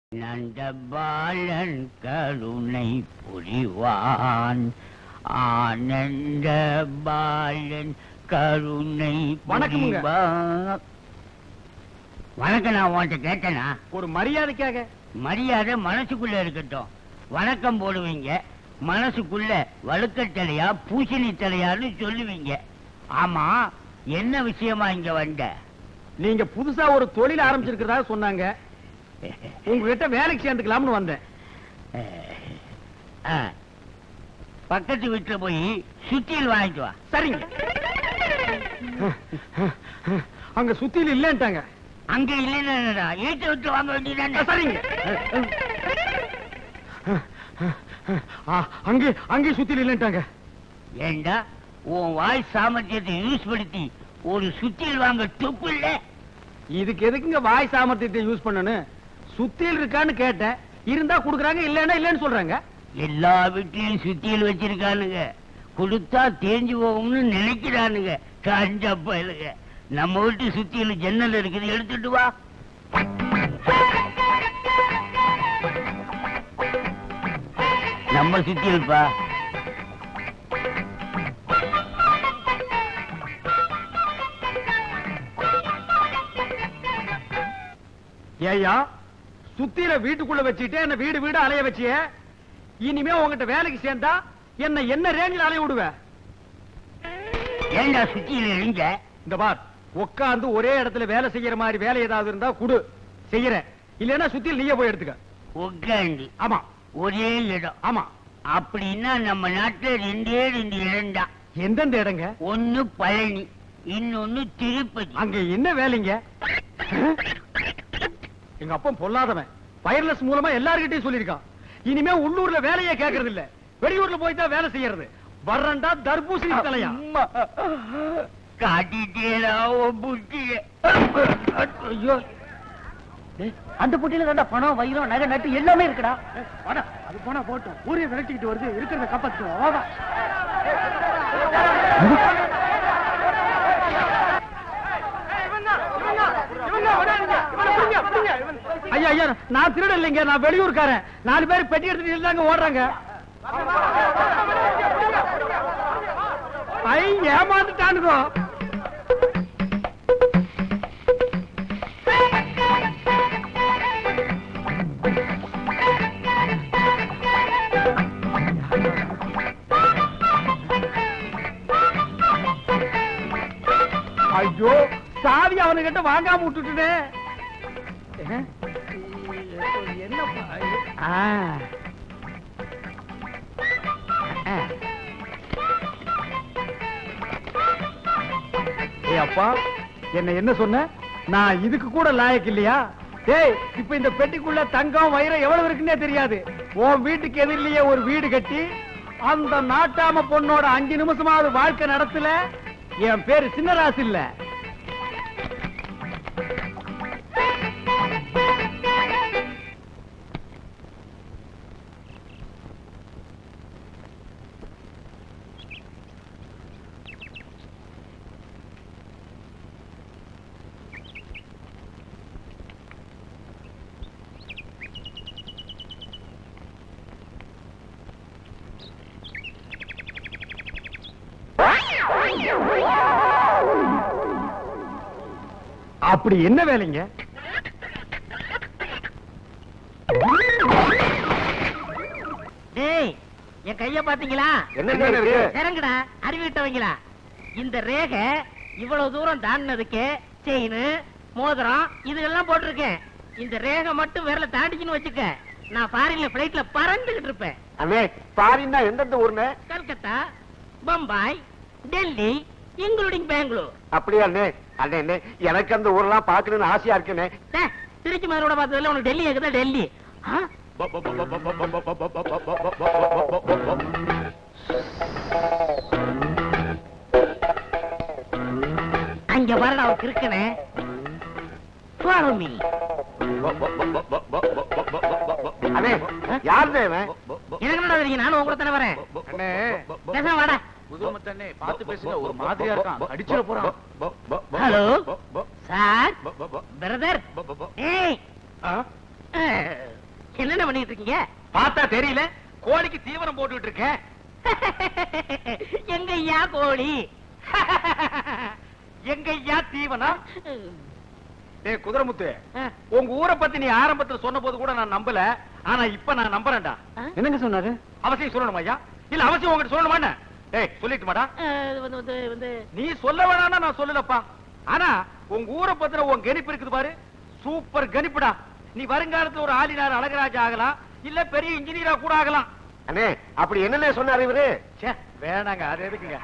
நந்தபாலன் கருணை புரிவான் ஆனந்த பாலன் கருணை வணக்கமுங்க. புரிவான். வணக்கம் நான் உன்கிட்ட கேட்டேனா ஒரு மரியாதைக்காக மரியாதை மனசுக்குள்ள இருக்கட்டும் வணக்கம் போடுவீங்க மனசுக்குள்ள வழுக்கத்தலையா பூசணி தலையான்னு சொல்லுவீங்க ஆமா என்ன விஷயமா இங்க வந்த நீங்க புதுசா ஒரு தொழில் ஆரம்பிச்சிருக்கிறதா சொன்னாங்க உங்ககிட்ட வேலைக்கு சேர்ந்துக்கலாம்னு வந்தேன் ஆ. பக்கத்து வீட்டுல போய் சுத்தியல் வாங்கிட்டு வா சரிங்க அங்க சுத்தியில் இல்லன்ட்டாங்க அங்க இல்லைன்னா ஏற்ற விட்டு வாங்க வேண்டியதானே சரிங்க ஆ, அங்கே அங்கே சுத்தியில் இல்லன்ட்டாங்க ஏண்டா உன் வாய் சாமர்த்தியத்தை யூஸ் படுத்தி ஒரு சுத்தியல் வாங்க துப்பு இல்ல இதுக்கு எதுக்குங்க வாய் சாமர்த்தியத்தை யூஸ் பண்ணணும் சுத்தியில் இருக்கான்னு கேட்டேன் இருந்தா குடுக்குறாங்க இல்லன்னா இல்லன்னு சொல்றாங்க எல்லா வீட்லயும் சுத்தியல் வச்சிருக்கானுங்க கொடுத்தா தேஞ்சு போகும்னு நினைக்கிறானுங்க காஞ்ச பயலுங்க நம்ம வீட்டு சுத்தியல் ஜன்னல் இருக்குது எடுத்துட்டு வா நம்ம சுத்தியல்பா ஏய்யா சுத்தியில வீட்டுக்குள்ள வச்சுட்டு என்ன வீடு வீடு அலைய வச்சிய இனிமே உங்ககிட்ட வேலைக்கு சேர்ந்தா என்ன என்ன ரேஞ்சில் அலைய விடுவ ஏண்டா சுத்தியல் எழிஞ்ச இந்த பார் உட்கார்ந்து ஒரே இடத்துல வேலை செய்யற மாதிரி வேலை ஏதாவது இருந்தா குடு செய்யறேன் இல்லைன்னா சுத்தியில் நீயே போய் எடுத்துக்க உட்காந்து ஆமா ஒரே இடம் ஆமா அப்படின்னா நம்ம நாட்டுல ரெண்டே ரெண்டு இடம்டா எந்தெந்த இடங்க ஒண்ணு பழனி இன்னொன்னு திருப்பதி அங்க என்ன வேலைங்க எங்க அப்பன் பொல்லாதவன் வயர்லெஸ் மூலமா எல்லார்கிட்டயும் சொல்லியிருக்கான் இனிமே உள்ளூர்ல வேலையே கேக்குறது இல்ல வெளியூர்ல போய் தான் வேலை செய்யறது வர்றண்டா தர்பூசணி தலையா காட்டிட்டேடா உன் புத்திய ஐயோ அந்த புட்டியில தான்டா பணம் வைரம் நகை நட்டு எல்லாமே இருக்குடா வாடா அது போனா போட்டும் ஊரைய விரட்டிக்கிட்டு வருது இருக்கிறத காப்பாத்துவோம் வாடா ஐயா ஐயா நான் திருட இல்லைங்க நான் வெளியூர்காரன் நாலு பேர் பெட்டி எடுத்துட்டு இருந்தாங்க ஓடுறாங்க ஐ ஏமாந்துட்டானுங்க ஐயோ சாவி அவனுகிட்ட வாங்காம விட்டுட்டுனே என்னப்பா ஆ. ஆ. ஏய் அப்பா என்ன என்ன சொன்ன நான் இதுக்கு கூட லாயக்கு இல்லையா ஏய் இப்ப இந்த பெட்டிக்குள்ள தங்கம் வைரம் எவ்வளவு இருக்குன்னே தெரியாது உன் வீட்டுக்கு எதிரிலேயே ஒரு வீடு கட்டி அந்த நாட்டாம பொண்ணோட அஞ்சு நிமிஷமாவது வாழ்க்கை நடத்தல என் பேரு சின்னராசு இல்ல அப்படி என்ன வேலைங்க டேய் என் கைய பாத்தீங்களா என்ன இருக்கு இறங்குடா அறிவிட்டவங்களா இந்த ரேகை இவ்வளவு தூரம் தாண்டினதுக்கு செயின் மோதிரம் இதுகெல்லாம் போட்டிருக்கேன் இந்த ரேகை மட்டும் விரல தாண்டிச்சுன்னு வச்சுக்க நான் ஃபாரின்ல பிளைட்ல பறந்துகிட்டு இருப்பேன் அண்ணே பாரின்னா எந்தெந்த ஊர்னே கல்கத்தா பம்பாய் டெல்லி இன்க்ளூடிங் பெங்களூர் அப்படியா அண்ணே அண்ணே அண்ணே எனக்கு அந்த ஊரெல்லாம் பாக்கணும்னு ஆசையா இருக்குண்ணே டே, திருச்சி மதுரோட பார்த்ததுல உனக்கு டெல்லி இருக்குதா டெல்லி ஆ? அங்க பாருடா அவன் கிறுக்கனே ஃபாலோ மீ அண்ணே யார் இவன் எனக்கு என்னடா தெரியும் நானும் உங்க கூட தானே வரேன் அண்ணே பேசாம வாடா புதுமத்தண்ணே பார்த்து பேசுங்க ஒரு மாதிரியா இருக்கான் அடிச்சிட போறான் ஹலோ சார் பிரதர் ஏய் ஆ? அஹ், என்னென்ன பண்ணிட்டு இருக்கீங்க பார்த்தா தெரியல கோழிக்கு தீவனம் போட்டுட்டு இருக்கேன் எங்க ஐயா கோழி எங்க ஐயா தீவனம் டேய் குதிரமுத்து ஆ, உங்க ஊரை பத்தி நீ ஆரம்பத்துல சொன்ன போது கூட நான் நம்பல ஆனா இப்ப நான் நம்புறேன்டா ஆ? என்னங்க சொன்னாரு அவசியம் சொல்லணுமா ஐயா இல்ல அவசியம் உங்ககிட்ட சொல்லணுமா என்ன டேய் சொல்லிட்டு மாடா ஆ, இது வந்து வந்து வந்து நீ சொல்ல வேணாம்னா நான் சொல்லலப்பா ஆனா உங்க ஊரை பத்தின உன் கணிப்பு இருக்குது பாரு சூப்பர் கணிப்புடா நீ வருங்காலத்துல ஒரு ஆளினார் அழகராஜா ஆகலாம் இல்ல பெரிய இன்ஜினியரா கூட ஆகலாம் அண்ணே அப்படி என்னண்ணே சொன்னாரு இவரு ச்சே வேணாங்க அது எதுக்குங்க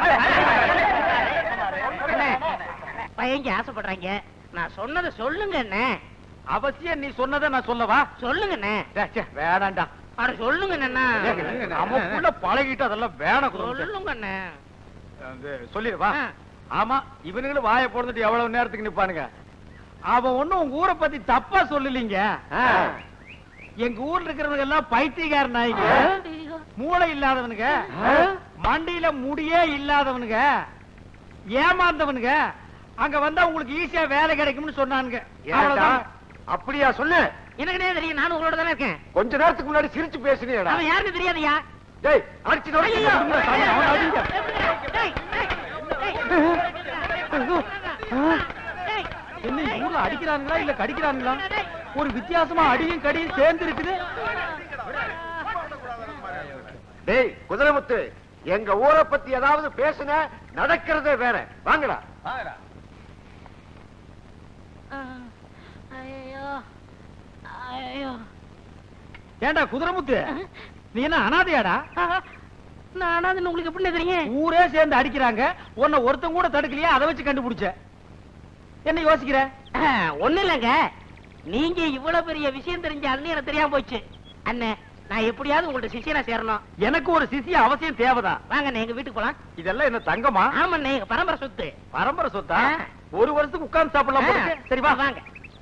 அண்ணே, பையங்க ஆசைப்படுறாங்க நான் சொன்னதை சொல்லுங்க அண்ணே அவசியம் நீ சொன்னதை நான் சொல்லவா சொல்லுங்க அண்ணே ச்சே, ச்சே, வேணாம்டா அட சொல்லுங்க அண்ணா நமக்குள்ள பழகிட்டு அதெல்லாம் வேணாம் குதிரமுத்து. சொல்லுங்க அண்ணே வந்து சொல்லிடுவா ஆ. ஆமா இவனுங்களும் வாயை போடுறதுட்டு எவ்வளவு நேரத்துக்கு நிப்பானுங்க அவன் ஒண்ணும் உங்க ஊரை பத்தி தப்பா சொல்லலீங்க எங்க ஊர்ல இருக்கிறவங்க எல்லாம் பைத்தியக்கார நாய்ங்க மூளை இல்லாதவனுங்க மண்டியில முடியே இல்லாதவனுங்க ஏமாந்தவனுங்க அங்க வந்தா உங்களுக்கு ஈஸியா வேலை கிடைக்கும்னு சொன்னானுங்க ஏன்டா அவ்வளவுதான். அப்படியா சொல்லு எனக்குனே தெரியும் நானும் உங்களோட தானே இருக்கேன் கொஞ்ச நேரத்துக்கு முன்னாடி சிரிச்சு பேசுனீடா அவன் யாருக்கு தெரியாதுயா டேய் அடிச்சு நொறுக்கி ஐயையோ. விடுங்கடா, சாமி, அவனை அடிங்க. டேய், டேய், டேய். என்ன இந்த ஊர்ல அடிக்கிறானுங்களா இல்ல கடிக்கிறானுங்களா ஒரு வித்தியாசமா அடியும் கடியும் சேர்ந்து இருக்குது டேய் குதிரமுத்து எங்க ஊரை பத்தி ஏதாவது பேசுன நடக்கிறதே வேற வாங்கடா ஐயோ ஐயோ ஏண்டா குதிரமுத்து நீ என்ன அனாதையாடா நானா அது உங்களுக்கு எப்படி தெரியும் ஊரே சேர்ந்து அடிக்கிறாங்க உன்னை ஒருத்தன் கூட தடுக்கலையா அதை வச்சு கண்டுபிடிச்ச என்ன யோசிக்கிற ஒண்ணு இல்லங்க நீங்க இவ்வளவு பெரிய விஷயம் தெரிஞ்சாலும் எனக்கு தெரியாம போச்சு அண்ணே நான் எப்படியாவது உங்கள்ட்ட சிஷியனா சேரணும் எனக்கு ஒரு சிசிய அவசியம் தேவைதான் வாங்க அண்ணே எங்க வீட்டுக்கு போலாம் இதெல்லாம் என்ன தங்கமா ஆமாண்ணே எங்க பரம்பரை சொத்து பரம்பரை சொத்தா ஆ. ஒரு வருஷத்துக்கு உட்கார்ந்து சாப்பிடலாம் போல இருக்கு. சரி வா வாங்க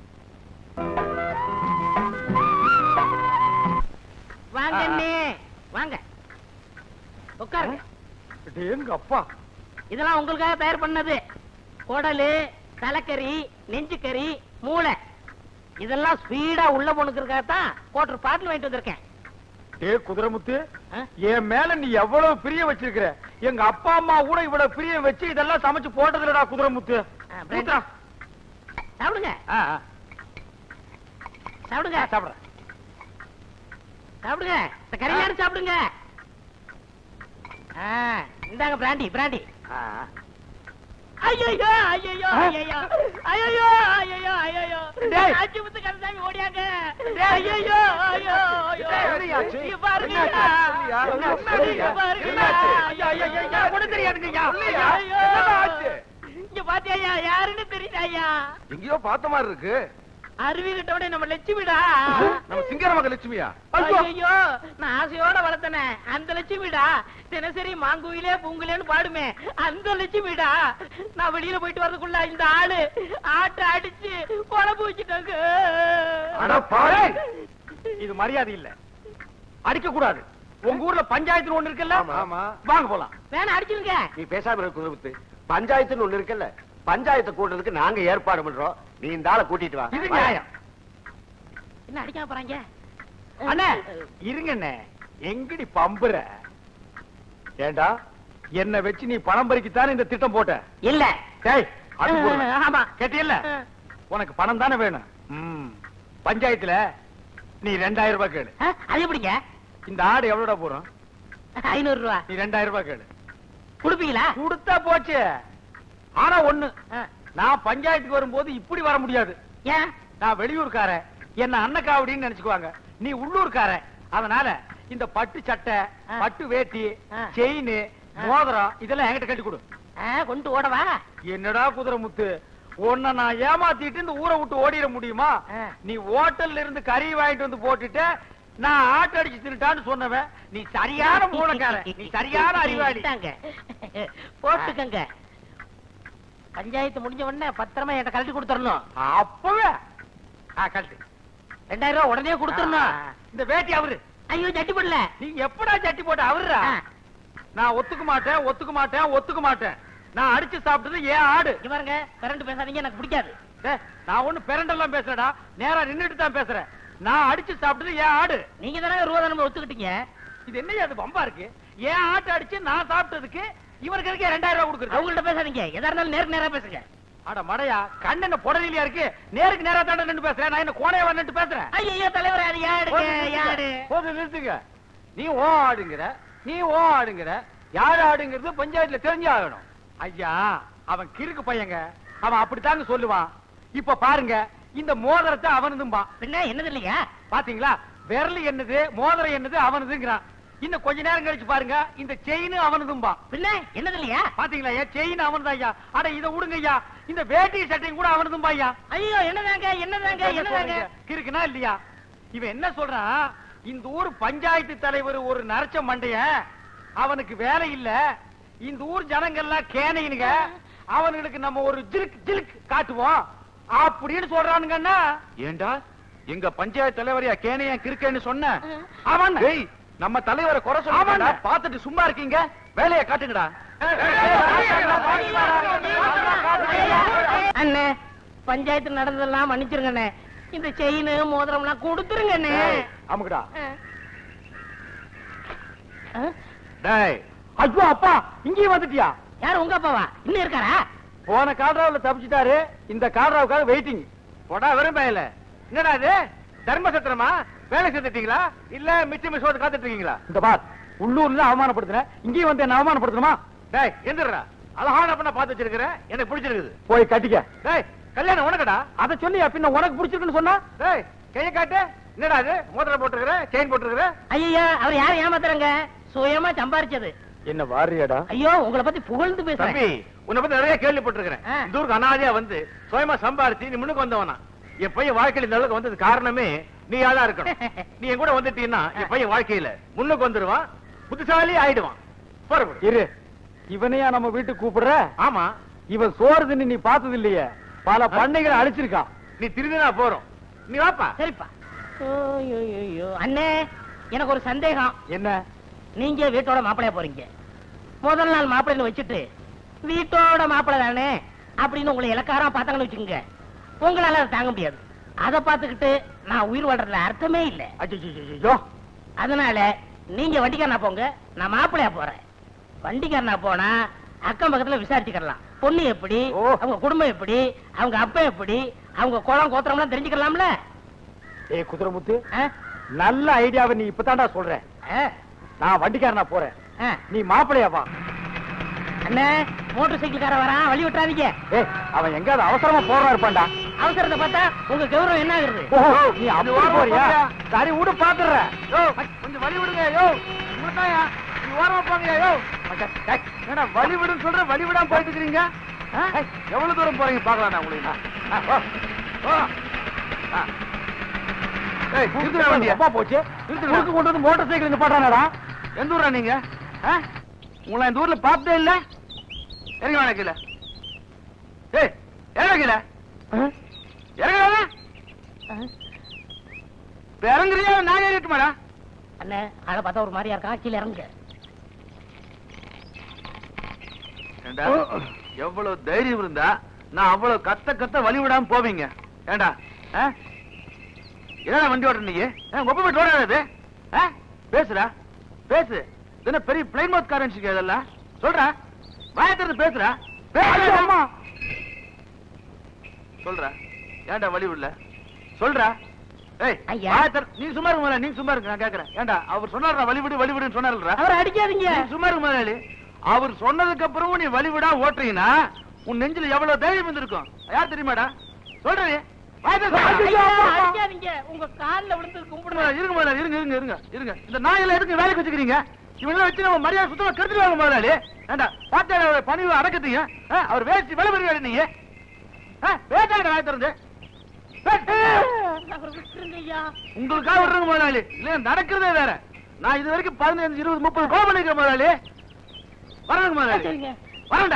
வாங்க ஆ. அண்ணே வாங்க உட்காருங்க எங்க அப்பா இதெல்லாம் உங்களுக்காக தயார் பண்ணது குடலு தலைக்கறி நெஞ்சுக்கறி மூளை இதெல்லாம் ஸ்பீடா உள்ள போனுக்கிறதுக்காகத்தான் கோட்டர் பாட்டில் வாங்கிட்டு வந்திருக்கேன் டே குதிரமுத்து ஆ? என் மேல நீ எவ்வளவு பிரியம் வச்சிருக்கிற எங்க அப்பா அம்மா கூட இவ்வளவு பிரியம் வச்சு இதெல்லாம் சமைச்சு போட்டதுலடா குதிரமுத்து ஆ, பிரெட். ஊத்துடா. சாப்பிடுங்க ஆ, ஆ. சாப்பிடுங்க ஆ, சாப்பிடுறேன் சாப்பிடுங்க இந்த கறியாடு சாப்பிடுங்க ஆ, இந்தாங்க பிராண்டி பிராண்டி ஆ. ஐயோ ஐயோ ஐயோ ஆ? ஐயோ ஐயோ ஐயோ ஐயோ டேய். அஞ்சு முத்து கந்தசாமி ஓடியாங்க டேய். ஐயோ ஐயோ ஐயோ என்னையாச்சு? இங்க பாருங்க என்னாச்சு? சொல்லுயா? முன்னாடி இங்க சொல்லுயா? பாருங்க என்னாச்சு? ஐயோ ஐயோ ஐயோ ஒண்ணும் தெரியாதுங்கய்யா. சொல்லுயா? ஐயோ என்னடா ஆச்சு? இங்க பாத்தியா யாருன்னு தெரியல ஐயா எங்கேயோ பார்த்த மாதிரி இருக்கு அருவி கிட்டோட நம்ம லட்சுமிடா நம்ம சிங்கர மக லட்சுமியா ஐயோ நான் ஆசையோட வளர்த்தனே அந்த லட்சுமிடா தினசரி மாங்குயிலே பூங்குலேன்னு பாடுமே அந்த லட்சுமிடா நான் வெளியில போயிட்டு வரதுக்குள்ள இந்த ஆளு ஆட்டை அடிச்சு குழம்பு வச்சுட்டாங்க அட பாவி இது மரியாதை இல்ல அடிக்க கூடாது உங்க ஊர்ல பஞ்சாயத்து ஒண்ணு இருக்குல்ல ஆமா, ஆமா. வாங்க போலாம் வேணா அடிச்சிருங்க நீ பேசாம இருக்க குதிரமுத்து பஞ்சாயத்துன்னு ஒண்ணு இருக்குல்ல பஞ்சாயத்தை கூட்டுறதுக்கு நாங்க ஏற்பாடு பண்றோம் நீ இந்த ஆளை கூட்டிட்டு வா இது நியாயம் என்ன அடிக்காம போறாங்க அண்ணே இருங்க அண்ணே எங்கடி பம்புற ஏண்டா என்ன வச்சு நீ பணம் பறிக்கத்தானே இந்த திட்டம் போட்ட இல்ல டேய் அது போடுங்க. ஆமா கேட்டியல்ல உனக்கு பணம் தானே வேணும் ம். பஞ்சாயத்துல நீ ரெண்டாயிரம் ரூபாய் கேளு ஆ, அது எப்படிங்க இந்த ஆடு எவ்வளவுடா போறோம் ஐநூறு ரூபா நீ ரெண்டாயிரம் ரூபாய் கேளு கொடுப்பீங்களா கொடுத்தா போச்சு ஆனா ஒண்ணு ஆ, நான் பஞ்சாயத்துக்கு வரும்போது இப்படி வர முடியாது ஏன் நான் வெளியூர்காரன் என்ன அன்னக்காவடின்னு நினைச்சுக்குவாங்க நீ உள்ளூர்காரன் அதனால இந்த பட்டு சட்டை ஆ. பட்டு வேட்டி ஆ. செயின் ஆ. மோதிரம் இதெல்லாம் என்கிட்ட கட்டி கொடு ஆ, கொண்டு ஓடவா என்னடா குதிரை முத்து உன்னை நான் ஏமாத்திட்டு இந்த ஊரை விட்டு ஓடிட முடியுமா ஆ. நீ ஹோட்டல்ல இருந்து கறி வாங்கிட்டு வந்து போட்டுட்டு நான் ஆட்டு அடிச்சு தின்னுட்டான்னு சொன்னவன் நீ சரியான மூலக்காரன் நீ சரியான அறிவாளி இந்தாங்க. போட்டுக்கங்க பஞ்சாயத்து முடிஞ்ச உடனே பத்திரமா என்கிட்ட கழட்டி கொடுத்துடணும் அப்பவே ஆ, கழட்டு ரெண்டாயிரம் ரூபாய் உடனே கொடுத்துடணும் ஆ, இந்த வேட்டி அவரு ஐயோ ஜட்டி போடல நீ எப்படா சட்டி போட்ட அவருடா ஆ. நான் ஒத்துக்க மாட்டேன் ஒத்துக்க மாட்டேன் ஒத்துக்க மாட்டேன் நான் அடிச்சு சாப்பிட்டது ஏன் ஆடு இங்க பாருங்க கரண்ட் பேசாதீங்க எனக்கு பிடிக்காது டேய், நான் ஒண்ணு பெரண்டெல்லாம் பேசுறேடா நேரா நின்னுட்டு தான் பேசுறேன் நான் அடிச்சு சாப்பிட்டது என் ஆடு நீங்க தானே ரூபா தானே ஒத்துக்கிட்டீங்க இது என்னையா அது பம்பா இருக்கு என் ஆட்டை அடிச்சு நான் சாப்பிட்டதுக்கு இவருக்கு இருக்கே ரெண்டாயிரம் ரூபாய் கொடுக்குறது அவங்கள்ட்ட பேசாதீங்க எதா இருந்தாலும் நேருக்கு நேரா பேசுங்க அட மடையா கண்ணு என்ன புடலியா இருக்கு நேருக்கு நேரா தாண்ட நின்று பேசுறேன் நான் என்ன கோணையா நின்று பேசுறேன் ஐயோ தலைவர் அது யாடுங்க யாடு போது நிறுத்துங்க நீ ஓ ஆடுங்கிற நீ ஓ ஆடுங்கிற யார் ஆடுங்கிறது பஞ்சாயத்துல தெரிஞ்சு ஆகணும் ஐயா அவன் கிறுக்கு பையங்க அவன் அப்படித்தாங்க சொல்லுவான் இப்ப பாருங்க இந்த மோதிரத்தை அவனதும்பான் பின்ன என்னது இல்லையா பாத்தீங்களா விரல் என்னது மோதிரம் என்னது அவனதுங்கிறான் இன்னும் கொஞ்ச நேரம் கழிச்சு பாருங்க இந்த செயின் அவனதும்பான் பின்ன என்னது இல்லையா பாத்தீங்களா ஐயா செயின் அவனதான் ஐயா அட இத விடுங்க ஐயா இந்த வேட்டி சட்டையும் கூட அவனதும்பா ஐயா ஐயோ என்னதாங்க என்னதாங்க என்னதாங்க இருக்குனா இல்லையா இவன் என்ன சொல்றான் இந்த ஊர் பஞ்சாயத்து தலைவர் ஒரு நரச்ச மண்டைய அவனுக்கு வேலை இல்ல இந்த ஊர் ஜனங்கள்லாம் கேனையினுங்க அவனுங்களுக்கு நம்ம ஒரு ஜிலுக் ஜிலுக் காட்டுவோம் அப்படின்னு சொல்றானுங்கன்னா ஏண்டா எங்க பஞ்சாயத்து தலைவரையா கேனையா கிறுக்கேன்னு சொன்ன அவன் டேய் நம்ம தலைவரை குறை சொல்லுங்க ஆமாண்ணே. பாத்துட்டு சும்மா இருக்கீங்க வேலையை காட்டுங்கடா அண்ணே பஞ்சாயத்து நடந்ததெல்லாம் மன்னிச்சிருங்கண்ணே இந்த செயின் மோதிரம்லாம் கொடுத்துருங்கண்ணே அமுக்குடா ஆ? டேய் ஐயோ அப்பா இங்கேயும் வந்துட்டியா யார் உங்க அப்பாவா இன்னும் இருக்காரா போன கால்ராவுல தப்பிச்சிட்டாரு இந்த கால்ராவுக்காக வெயிட்டிங் போடா வெறும் பயல என்னடா இது தர்மசத்திரமா வேலை செஞ்சுட்டீங்களா இல்ல மிச்சம் மிச்சம் காத்துட்டு இருக்கீங்களா இந்த பார் உள்ளூர்ல அவமானப்படுத்துறேன் இங்கேயும் வந்து என்ன அவமானப்படுத்தணுமா டேய் எந்திரா அழகான பண்ண பாத்து வச்சிருக்கிறேன் எனக்கு பிடிச்சிருக்குது போய் கட்டிக்க டேய் கல்யாணம் உனக்கடா அத சொல்லியா பின்ன உனக்கு பிடிச்சிருக்குன்னு சொன்னா டேய் கைய காட்டு என்னடா இது மோதிரம் போட்டுருக்கிற செயின் போட்டுருக்கிற ஐயா அவர் யார் ஏமாத்துறாங்க சுயமா சம்பாரிச்சது என்ன வாரியடா ஐயோ உங்களை பத்தி புகழ்ந்து பேசுறேன் தம்பி உன்னை பத்தி நிறைய கேள்விப்பட்டிருக்கிறேன் ஆ. இந்த ஊருக்கு அனாதையா வந்து சுயமா சம்பாரிச்சு நீ முன்னுக்கு வந்தவனா என் பையன் வாழ்க்கையில இந்த அளவுக்கு வந்தது காரணமே நீ தான் இருக்கணும் நீ என் கூட வந்துட்டீன்னா என் பையன் வாழ்க்கையில முன்னுக்கு வந்துருவான் புத்திசாலி ஆயிடுவான் புறப்படு இரு இவனையா நம்ம வீட்டுக்கு கூப்பிடுற ஆமா இவன் சோறு தின்னு நீ பார்த்தது இல்லையே பல பண்ணைகளை அழிச்சிருக்கான் நீ திருந்தினா போறோம் நீ வாப்பா சரிப்பா ஐயோ, ஐயோ, ஐயோ. அண்ணே எனக்கு ஒரு சந்தேகம் என்ன நீங்க வீட்டோட மாப்பிளைய போறீங்க முதல் நாள் மாப்பிள்ளைன்னு வச்சுட்டு வீட்டோட மாப்பிள்ளை தானே அப்படின்னு உங்களை இலக்காரம் பார்த்தாங்கன்னு வச்சுக்கோங்க உங்களால அதை தாங்க முடியாது அதை பார்த்துக்கிட்டு நான் உயிர் வாழ்றதுல அர்த்தமே இல்லை ஐயோ அதனால நீங்க வண்டிக்காரனா போங்க நான் மாப்பிள்ளையா போறேன் வண்டிக்காரனா போனா அக்கம் பக்கத்துல விசாரிச்சுக்கலாம் பொண்ணு எப்படி ஓ. அவங்க குடும்பம் எப்படி அவங்க அப்பா எப்படி அவங்க குளம் கோத்திரம்லாம் தெரிஞ்சுக்கலாம்ல ஏய் குதிரைமுத்து ஆ? நல்ல ஐடியாவை நீ இப்பதான்டா சொல்ற ஆ? நான் வண்டிக்காரனா போறேன் ஆ. நீ மாப்பிளையா வா அண்ணே மோட்டார் சைக்கிள்கார வரான் வழி விட்டுறாதீங்க ஏய் அவன் எங்காவது அவசரமா போறா இருப்பான்டா அவசரத்தை பார்த்தா உங்க கௌரவம் என்ன ஆகுறது ஓஹோ நீ அப்படி போறியா சரி விடு பாத்துற கொஞ்சம் வழி விடுங்க யோ உங்களுக்காயா நீ ஓரமா போங்க யோ என்னடா வழி விடுன்னு சொல்ற வழி விடாம போயிட்டு இருக்கீங்க எவ்வளவு தூரம் போறீங்க பாக்கலாம் நான் உங்களுக்கு ஆ, ஓ, ஓ. ஆ. ஏய், நிறுத்துடா வண்டியை. அப்பா போச்சு நிறுத்துடா. குறுக்கு கொண்டு வந்து மோட்டார் சைக்கிள் நிப்பாட்டானடா எந்த ஊரா நீங்க ஆ? உங்களை இந்த ஊர்ல பார்த்ததே இல்ல இறங்க வேணா கீழே ஏய் இறங்க கீழே இறங்க வேணா இப்ப இறங்குறியா நான் ஏறிட்டுமாடா அண்ணே ஆளை பார்த்தா ஒரு மாதிரியா இருக்கான் கீழே இறங்குங்க ஏண்டா எவ்வளவு தைரியம் இருந்தா நான் அவ்வளவு கத்த கத்த வழி விடாம போவீங்க ஏண்டா ஆ? என்னடா வண்டி ஓட்டுற நீ ஒப்ப போய் ஓடாது பேசுடா பேசு இது என்ன பெரிய பிளைன் மவுத் காரன்ஸ் இதெல்லாம் சொல்றா வாயத்திறது பேசுறா ஐயோ, அம்மா. சொல்றா ஏன்டா வழி விடல சொல்றா ஏய் ஐயா. வாயத்திற நீ சும்மா இருக்க முதல்ல, நீ சும்மா இருக்க நான் கேக்குறேன் ஏன்டா அவர் சொன்னாரா வழி விடு வழி விடுன்னு சொன்னார்லடா அவரை அடிக்காதீங்க நீ சும்மா இருக்க முதலாளி அவர் சொன்னதுக்கு அப்புறமும் நீ வழிவிடா ஓட்டுறீங்கன்னா உன் நெஞ்சில எவ்வளவு தைரியம் இருந்திருக்கும் யார் தெரியுமாடா சொல்றீ ஐயா, அடிக்காதீங்க உங்க கால்ல விழுந்து கும்பிடுறேன் இருங்க முதலாளி இருங்க இருங்க இருங்க இருங்க இந்த நாயில எதுக்கு வேலைக்கு வச்சுக்கிறீங்க இவங்க வச்சு நம்ம மரியாதை சுத்தமா கெடுத்துருவாங்க முதலாளி ஏண்டா பார்த்தா பணிவு அடக்கத்தீங்க ஆ, அவர் வேஸ்ட் விலை பெறுவாரு நீங்க பேசாங்க வாய் திறந்து பேசு. அவரை விட்டுருங்க ஐயா உங்களுக்காக விடுறேங்க முதலாளி இல்ல நடக்கிறதே வேற நான் இது வரைக்கும் பதினஞ்சு இருபது முப்பது கோபம் பண்ணிருக்கேன் முதலாளி வரணுங்க முதலாளி சரிங்க வரண்டா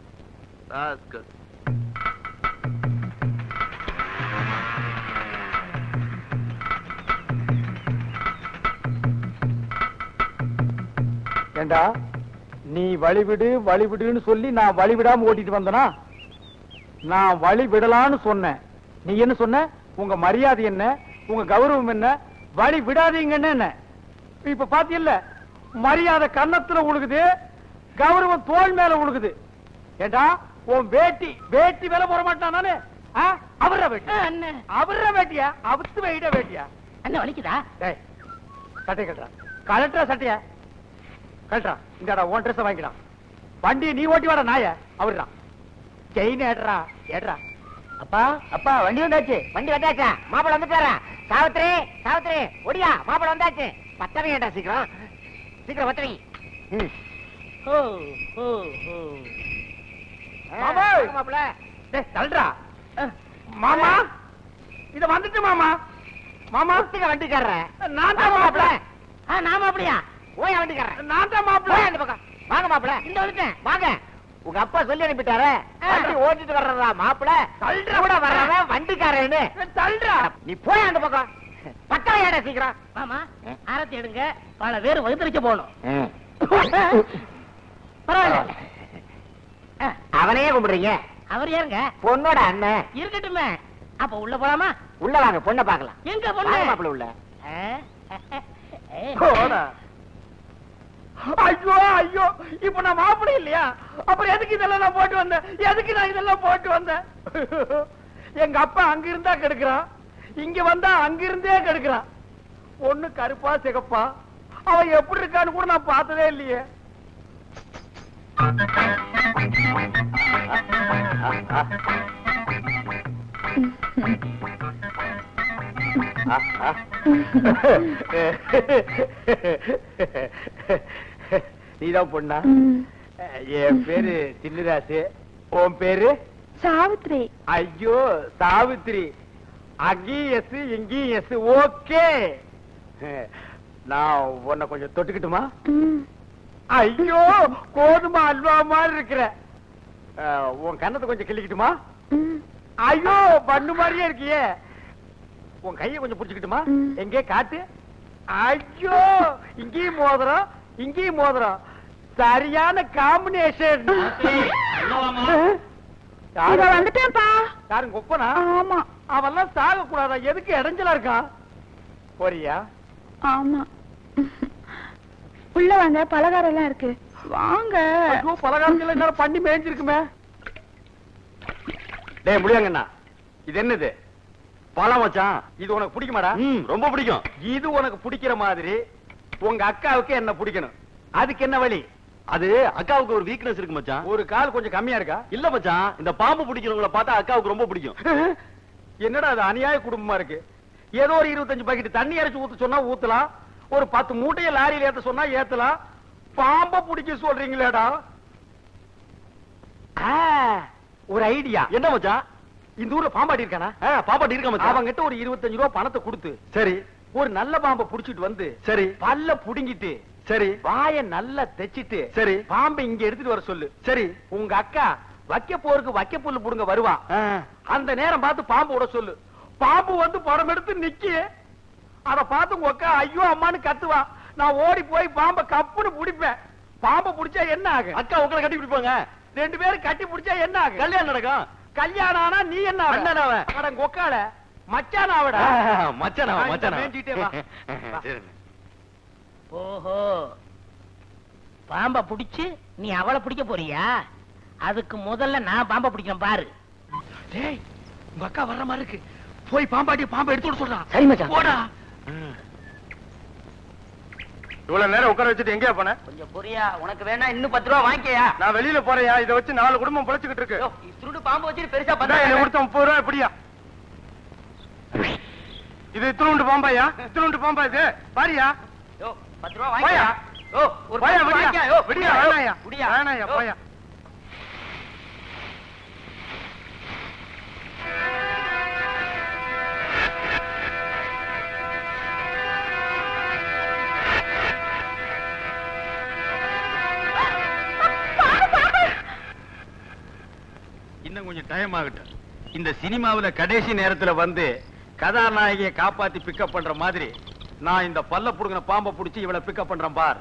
ஏண்டா நீ வழிவிடு வழிவிடுன்னு சொல்லி நான் வழிவிடாம ஓட்டிட்டு வந்தனா நான் வழி விடலான்னு சொன்னேன் நீ என்ன சொன்ன உங்க மரியாதை என்ன உங்க கௌரவம் என்ன வழி விடாதீங்கன்னு என்ன இப்ப பாத்தியல்ல மரியாதை கன்னத்துல உழுகுது கௌரவம் தோல் மேல உழுகுது ஏண்டா உன் வேட்டி வேட்டி மேல போட மாட்டான் நானு அவர வேட்டி அண்ணன் அவர வேட்டியா அவுத்து வைட வேட்டியா அண்ணன் வலிக்குதா டேய் சட்டை கட்டுறா கலட்டுறா சட்டைய கட்டுறா இந்தடா உன் ட்ரெஸ் வாங்கிடான் வண்டியை நீ ஓட்டி வாடா நாய அவர்றான் செயின் ஏடுறா ஏடுறா அப்பா அப்பா வண்டி வந்தாச்சு வண்டி வந்தாச்சா மாப்பிள வந்துட்டாரா சாவித்ரி சாவித்ரி ஒடியா மாப்பிள வந்தாச்சு பத்தவை ஏண்டா சீக்கிரம் சீக்கிரம் பத்தவை ஓ ஓ ஓ மாமா! மாப்பிள டேய் தள்ளுடா மாமா இத வந்துட்டு மாமா மாமா மாப்பிள வண்டிக்காரர நான் தான் மாப்பிள ஆ நான் மாப்பிளையா ஓயா வண்டிக்காரன் நான் தான் மாப்பிள போய் அந்த பக்கம் வாங்க மாப்பிள இந்த வந்துட்டேன் வாங்க உங்க அப்பா சொல்லி அனுப்பிட்டாரு வண்டி ஓட்டிட்டு வர்றதா மாப்பிள தள்ளுடா. கூட வர்றவன் வண்டிக்காரன்னு தள்ளுடா நீ போய் அந்த பக்கம் பக்கம் ஏடா சீக்கிரம் மாமா ஆரத்தி எடுங்க பல பேர் வகுத்தரிக்க போகணும் பரவாயில்ல அவனையே கும்பிடுறீங்க அவர் யாருங்க பொண்ணோட அண்ணன் இருக்கட்டுமே அப்ப உள்ள போலாமா உள்ள வாங்க பொண்ணை பார்க்கலாம் எங்க பொண்ணு மாப்பிள உள்ள போடா ஐயோ ஐயோ இப்ப நான் மாப்பிளை இல்லையா அப்புறம் எதுக்கு இதெல்லாம் நான் போட்டு வந்தேன் எதுக்கு நான் இதெல்லாம் போட்டு வந்தேன் எங்க அப்பா அங்க இருந்தா கெடுக்கிறான் இங்க வந்தா அங்க இருந்தே கெடுக்கிறான் பொண்ணு கருப்பா சிகப்பா அவன் எப்படி இருக்கான்னு கூட நான் பார்த்ததே இல்லையே நீதான் பொண்ணா என் பேரு சின்னராசு உன் பேரு சாவித்ரி ஐயோ சாவித்ரி அங்கேயும் எஸ் இங்கேயும் எஸ் ஓகே நான் உன்னை கொஞ்சம் தொட்டுக்கிட்டுமா ஐயோ கோதுமை அல்வா மாதிரி இருக்கிற அஹ், உன் கன்னத்தை கொஞ்சம் கிள்ளிக்கிட்டுமா ஐயோ பண்ணு மாதிரியே இருக்கியே உன் கையை கொஞ்சம் புடிச்சுக்கிட்டுமா ம். எங்கே காட்டு ஐயோ இங்கேயும் மோதிரம் இங்கேயும் மோதிரம் சரியான காம்பினேஷன் இத வந்துட்டேன்ப்பா யாரும் கொப்பனா ஆமா அவெல்லாம் சாக கூடாதா எதுக்கு இடைஞ்சலா இருக்கான் போறியா ஆமா உள்ள வாங்க பலகாரம் எல்லாம் இருக்கு வாங்க ஐயோ பலகாரத்துல என்ன பண்ணி மேய்ஞ்சிருக்குமே டேய் முடியாங்கண்ணா இது என்னது பழம் மச்சான் இது உனக்கு பிடிக்குமாடா ரொம்ப பிடிக்கும் இது உனக்கு பிடிக்கிற மாதிரி உங்க அக்காவுக்கு என்ன பிடிக்கணும் அதுக்கு என்ன வழி அது அக்காவுக்கு ஒரு வீக்னஸ் இருக்கு மச்சான் ஒரு கால் கொஞ்சம் கம்மியா இருக்கா இல்ல மச்சான் இந்த பாம்பு பிடிக்கிறவங்கள பார்த்தா அக்காவுக்கு ரொம்ப பிடிக்கும் என்னடா அது அநியாய குடும்பமா இருக்கு ஏதோ ஒரு இருபத்தஞ்சு பாக்கெட் தண்ணி அரைச்சு ஊத்த சொன்னா ஊத்தலாம் ஒரு பத்து மூட்டைய லாரியில ஏத்த சொன்னா ஏத்தலாம் பாம்ப பிடிக்க சொல்றீங்களேடா ஆ, ஒரு ஐடியா என்ன மச்சான் இந்த ஊர்ல பாம்பாடி இருக்கானா ஆ, பாப்பாட்டி இருக்க மச்சான் அவங்கிட்ட ஒரு இருபத்தஞ்சு ரூபா பணத்தை கொடுத்து சரி ஒரு நல்ல பாம்பை புடிச்சிட்டு வந்து சரி பல்ல புடுங்கிட்டு சரி வாய நல்லா தைச்சிட்டு சரி பாம்பை இங்க எடுத்துட்டு வர சொல்லு சரி உங்க அக்கா வைக்க போருக்கு வைக்க புல்லு புடுங்க வருவா ஆ, அந்த நேரம் பார்த்து பாம்பு விட சொல்லு பாம்பு வந்து படம் எடுத்து நிக்கி அத பார்த்து உங்க அக்கா ஐயோ அம்மான்னு கத்துவா நான் ஓடி போய் பாம்பை கப்புன்னு புடிப்பேன் பாம்பை புடிச்சா என்ன ஆகும் அக்கா உங்களை கட்டி பிடிப்பாங்க ரெண்டு பேரும் கட்டி புடிச்சா என்ன ஆகும் கல்யாணம் நடக்கும் கல்யாணம் ஆனா நீ என்ன ஆவ? அண்ணன் ஆவ. அட கொக்கால மச்சான் ஆவடா ஆ, மச்சானா ஆ, இந்த மச்சானா மேய்ஞ்சிட்டே வா. வா. சரி. ஓஹோ பாம்ப புடிச்சு நீ அவளை பிடிக்க போறியா அதுக்கு முதல்ல நான் பாம்ப பிடிக்கிறேன் பாரு டேய் உங்க அக்கா வர்ற மாதிரி இருக்கு போய் பாம்பாட்டி பாம்பை எடுத்து விட சொல்றான் சரி மச்சான். போடா இவ்வளவு நேரம் உட்கார வச்சுட்டு எங்கேயா போன கொஞ்சம் பொரியா உனக்கு வேணா இன்னும் பத்து ரூபா வாங்கிக்கயா நான் வெளியில போறேயா இதை வச்சு நாலு குடும்பம் பொழைச்சுக்கிட்டு இருக்கு சுருண்டு பாம்பு வச்சுட்டு பெருசா இந்தா, என்னை கொடுத்த முப்பது ரூபா எப்படியா இது இத்தினுண்டு பாம்பாயா இத்தினுண்டு பாம்பா இது பாரியா யோ, பத்து ரூபா போயா. வாங்கிக்கயா யோ, ஒரு போயா, பத்து ரூபா விடியா. வாங்கிக்கயா? யோ, விடியா, யோ, வேணாயா. விடியா. வேணாயா, யோ. போயா. இன்னும் கொஞ்சம் டைம் ஆகட்டும் இந்த சினிமாவுல கடைசி நேரத்துல வந்து கதாநாயகியை காப்பாத்தி பிக்கப் பண்ற மாதிரி நான் இந்த பல்ல புடுங்கின பாம்பை புடிச்சு இவளை பிக்கப் பண்றேன் பார்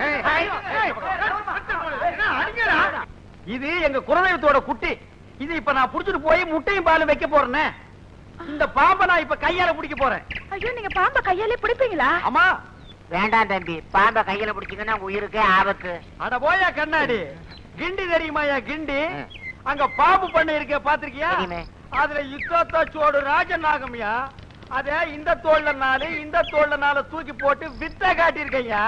இது எங்க குலதெய்வத்தோட குட்டி இது இப்ப நான் புடிச்சிட்டு போய் முட்டையும் பாலும் வைக்க போறேனே இந்த பாம்பை நான் இப்ப கையால பிடிக்க போறேன் ஐயோ நீங்க பாம்பை கையாலே பிடிப்பீங்களா அம்மா வேண்டாம் தம்பி பாம்பை கையில பிடிச்சிங்கன்னா உயிருக்கே ஆபத்து அட போயா கண்ணாடி கிண்டி தெரியுமாயா கிண்டி அங்க பாம்பு பண்ணை இருக்க பாத்திருக்கியா தெரியுமே. அதுல யுத்தத்த சோடு ராஜநாகம்யா அத இந்த தோல்ல நாலு இந்த தோல்ல நாலு தூக்கி போட்டு வித்த காட்டியிருக்கையா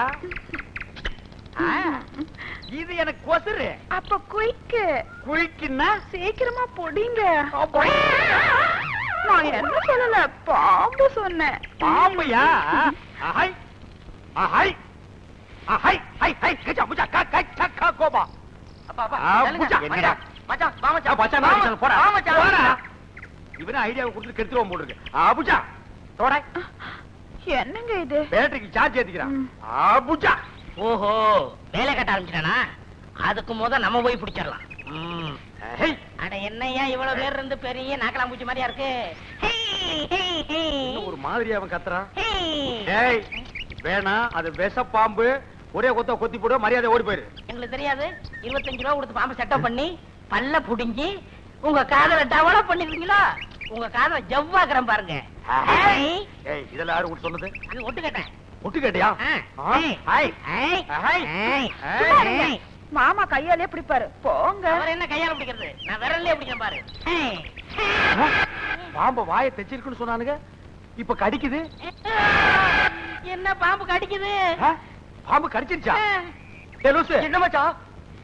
இது எனக்கு கொசுரு அப்ப குயிக்கு குளிக்குன்னா சீக்கிரமா பொடிங்க அப்பா. நான் என்ன சொல்லல பாம்பு சொன்னேன் பாம்பையா அஹை அஹை அஹை ஹை ஹை கச்சா புச்சா கா கை கா கா கோபா ஆ, புச்சா. மச்சான் வா ஆ, மச்சான் பச்சா, நான் அடிச்சேன், போடா. வா மச்சான். போடா. இவனே ஐடியாவை கொடுத்து கெடுத்துருவான் போல இருக்கு ஆபுஜா தோட என்னங்க இது பேட்டரிக்கு சார்ஜ் ஏத்திக்கிறான் ம். ஆபுஜா ஓஹோ வேலை கட்ட ஆரம்பிச்சிட்டானா அதுக்கு முத நம்ம போய் பிடிச்சிடலாம் ம். ஹை அட என்னய்யா இவ்வளவு பேர் இருந்து பெரிய நாக்கலாம் பூச்சி மாதிரியா இருக்கு ஹேய், ஹேய், ஹேய். இன்னும் ஒரு மாதிரி அவன் கத்துறான் ஹேய். ஏய் வேணாம் அது விஷ பாம்பு ஒரே கொத்த கொத்தி போடு மரியாதை ஓடி போயிரு எங்களுக்கு தெரியாது இருபத்தஞ்சு ரூபா கொடுத்து பாம்பை செட்டப் பண்ணி பல்ல புடுங்கி உங்க காதல டெவலப் பண்ணிருக்கீங்களா உங்க காதல ஜவ்வாக்குறேன் பாருங்க ஹேய். ஏய் இதெல்லாம் யாரு உனக்கு சொன்னது அது ஒட்டு கேட்டேன் ஒட்டு கேட்டியா ஆ. Hi hey. Hi hey. Hi. Hey. சும்மா இருங்க. ஹேய். மாமா கையாலே பிடிப்பாரு போங்க அவர் என்ன கையால பிடிக்கிறது நான் விரல்லே பிடிக்கிறேன் பாரு ஹேய். பாம்பு வாயை தைச்சிருக்குன்னு சொன்னானுங்க இப்ப கடிக்குது என்ன பாம்பு கடிக்குது ஆ? பாம்பு கடிச்சிருச்சா ஏய் லூசு என்ன மச்சான்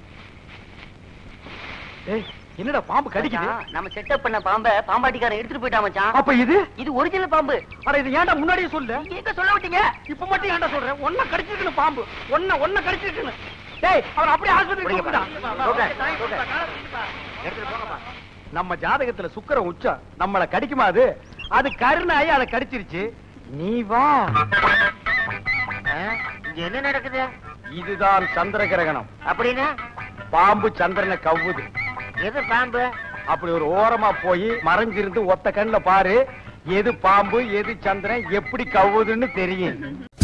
ஏய் என்னடா பாம்பு கடிக்குது நம்ம செட்டப் பண்ண பாம்ப பாம்பாட்டிக்காரன் எடுத்துட்டு போயிட்டா மச்சான் அப்ப இது இது ஒரிஜினல் பாம்பு அட இது ஏன்டா முன்னாடியே சொல்லு எங்க சொல்ல விட்டீங்க இப்ப மட்டும் ஏன்டா சொல்றேன் ஒன்ன கடிச்சிருக்குன்னு பாம்பு ஒன்ன ஒன்ன கடிச்சிருக்குன்னு டேய் அவன் அப்படியே ஆஸ்பத்திரிக்கு கூப்பிடா நம்ம ஜாதகத்துல சுக்கிரன் உச்சம் நம்மள கடிக்குமா அது அது கருணாயி அதை கடிச்சிருச்சு நீ வா இங்க என்ன நடக்குது இதுதான் சந்திர கிரகணம் அப்படின்னா பாம்பு சந்திரனை கவ்வுது எது பாம்பு அப்படி ஒரு ஓரமா போய் மறைஞ்சிருந்து ஒத்த கண்ணுல பாரு எது பாம்பு எது சந்திரன் எப்படி கவ்வுதுன்னு தெரியும்